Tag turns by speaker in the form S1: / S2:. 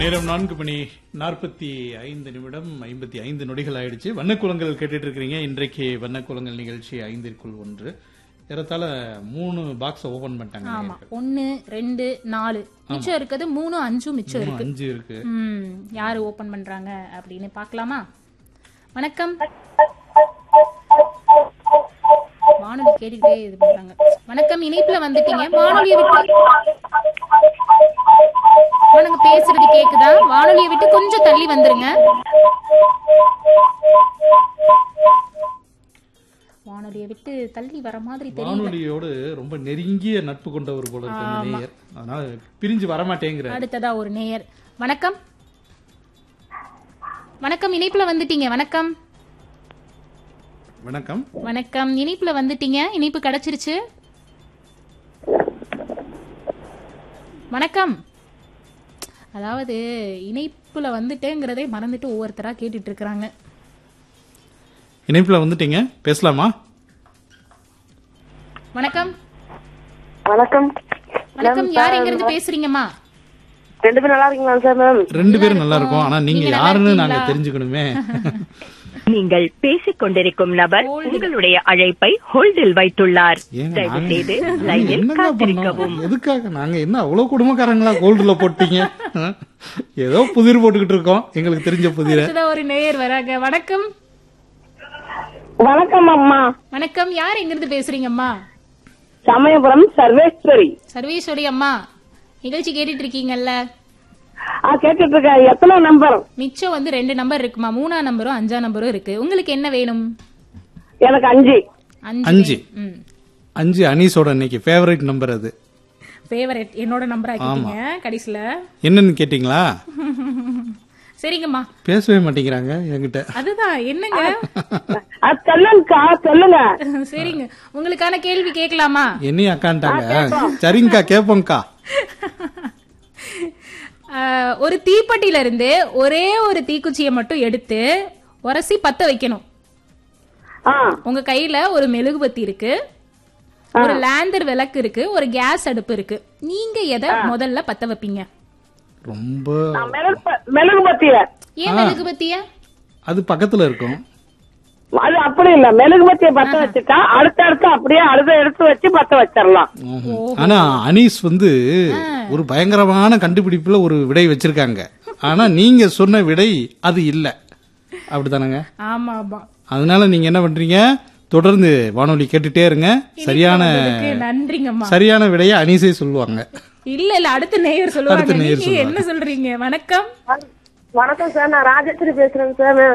S1: நேரம் நான்கு மணி நாற்பத்தி ஐந்து நிமிடம் ஐம்பத்தி ஐந்து நொடிகள் ஆயிடுச்சு வண்ணக்குளங்கள் கேட்டுட்டு இருக்கிறீங்க இன்றைக்கு வண்ணக்குளங்கள் நிகழ்ச்சி ஐந்திற்குள் ஒன்று ஏறத்தாழ மூணு பாக்ஸ் ஓபன் பண்ணிட்டாங்க
S2: ஆமா ஒன்னு ரெண்டு நாலு மிச்சம் இருக்குது மூணு அஞ்சும் மிச்சம்
S1: இன்னும்
S2: இருக்கு
S1: அஞ்சு இருக்கு
S2: ம் யாரு ஓபன் பண்றாங்க அப்படின்னு பார்க்கலாமா வணக்கம் வானொலி கேட்டுக்கிட்டே இது பண்றாங்க வணக்கம் இணைப்புல வந்துட்டீங்க வானொலியை விட்டு நாங்க பேசுறது கேக்குதா வானொலியை விட்டு கொஞ்சம் தள்ளி வந்துருங்க வானொலியை விட்டு தள்ளி வர மாதிரி தெரியல
S1: வானொலியோடு ரொம்ப நெருங்கிய நட்பு கொண்டவர் போல இருக்கு அந்த நேயர் அதனால பிரிஞ்சு வரமாட்டேங்கிற
S2: அடுத்ததா ஒரு நேயர் வணக்கம் வணக்கம் இணைப்புல வந்துட்டீங்க வணக்கம்
S1: வணக்கம்
S2: வணக்கம் இணைப்புல வந்துட்டீங்க இணைப்பு கிடைச்சிருச்சு வணக்கம் அதாவது இணைப்புல வந்துட்டேங்கிறதே மறந்துட்டு ஒவ்வொருத்தரா கேட்டுட்டு இருக்கிறாங்க
S1: இணைப்புல வந்துட்டீங்க பேசலாமா
S2: வணக்கம்
S3: வணக்கம்
S2: வணக்கம் யார் எங்க இருந்து பேசுறீங்கம்மா
S3: ரெண்டு பேரும் நல்லா இருக்கீங்களா சார் மேம்
S1: ரெண்டு பேரும் நல்லா இருக்கும் ஆனா நீங்க
S2: நீங்க நல்லா
S1: யாருன்னு நாங்க
S2: இருக்கீங்களா?
S1: தெரிஞ்சுக்கணுமே
S4: நீங்கள் பேசிக் கொண்டிருக்கும் நபர் உங்களுடைய அழைப்பை ஹோல்டில் வைத்துள்ளார்
S1: ஏங்க,
S4: தயவு
S1: நாங்க-
S4: செய்து
S1: நாங்க
S4: லைனில்
S1: என்னங்க
S4: காத்திருக்கவும்
S1: பண்ணோம்? எதுக்காக நாங்க என்ன அவ்வளவு குடும்பக்காரங்களா கோல்டுல போட்டீங்க ஆ? ஏதோ புதிர் போட்டுக்கிட்டு இருக்கோம் எங்களுக்கு தெரிஞ்ச புதிர
S2: அடுத்ததா ஒரு நேயர் வராங்க வணக்கம்
S3: வணக்கம் அம்மா
S2: வணக்கம் யார் எங்க இருந்து பேசுறீங்கம்மா
S3: சமயபுரம் சர்வேஸ்வரி
S2: சர்வேஸ்வரி அம்மா நிகழ்ச்சி கேட்டுட்டு இருக்கீங்கல்ல
S3: ஆ கேட்டுட்டு இருக்கேன் எத்தனை நம்பர்
S2: மிச்சம் வந்து ரெண்டு நம்பர் இருக்குமா மூணா நம்பரும் அஞ்சா நம்பரும் இருக்கு உங்களுக்கு என்ன வேணும்
S3: எனக்கு அஞ்சு
S1: அஞ்சு.
S2: வேணும். ம்
S1: அஞ்சு அனீஸோட இன்னைக்கு ஃபேவரட் நம்பர் அது
S2: ஃபேவரட் என்னோட நம்பர் ஆக்கிட்டீங்க கடைசில
S1: என்னன்னு கேட்டீங்களா
S2: சரிங்கம்மா
S1: பேசவே மாட்டேங்கிறாங்க என்கிட்ட
S2: அதுதான் என்னங்க
S3: அது சொல்லுங்கக்கா சொல்லுங்க
S2: சரிங்க உங்களுக்கான கேள்வி கேட்கலாமா
S1: என்னையும் அக்கான்ட்டாங்க சரிங்கக்கா கேப்போங்கக்கா
S2: ஆஹ், ஒரு தீப்பெட்டியில இருந்து ஒரே ஒரு தீக்குச்சியை மட்டும் எடுத்து உரசி பத்த வைக்கணும்
S3: ஆ
S2: உங்க கையில ஒரு மெழுகுபத்தி இருக்கு ஒரு லேந்தர் விளக்கு இருக்கு ஒரு கேஸ் அடுப்பு இருக்கு நீங்க எதை முதல்ல பத்த வைப்பீங்க
S1: ரொம்ப
S3: மெழுகு ப- மெழுகு பத்திய
S2: ஏன் மெழுகுபத்திய
S1: அது பக்கத்துல இருக்கும்
S3: அது அப்படி இல்ல மெழுகு பத்திய பத்த வச்சுட்டா அடுத்தடுத்து அப்படியே அழுத எடுத்து வச்சு பத்த வச்சிடலாம்
S1: ம்ஹும். ஆனா அனீஸ் வந்து ஒரு பயங்கரமான கண்டுபிடிப்புல ஒரு விடை வச்சிருக்காங்க ஆனா நீங்க சொன்ன விடை அது இல்ல அப்படிதானங்க
S2: ஆமா ஆமா
S1: அதனால நீங்க என்ன பண்றீங்க தொடர்ந்து வானொலி கேட்டுட்டே இருங்க சரியான
S2: உங்களுக்கு நன்றிங்கம்மா
S1: சரியான விடையை அனீஸே சொல்லுவாங்க
S2: இல்ல இல்ல அடுத்த நேயர் சொல்லுவாங்க
S1: அடுத்த நேயர்
S2: நீங்க என்ன சொல்றீங்க வணக்கம்
S3: வணக்கம் சார் நான் ராஜேஸ்வரி பேசுறேங்க சார்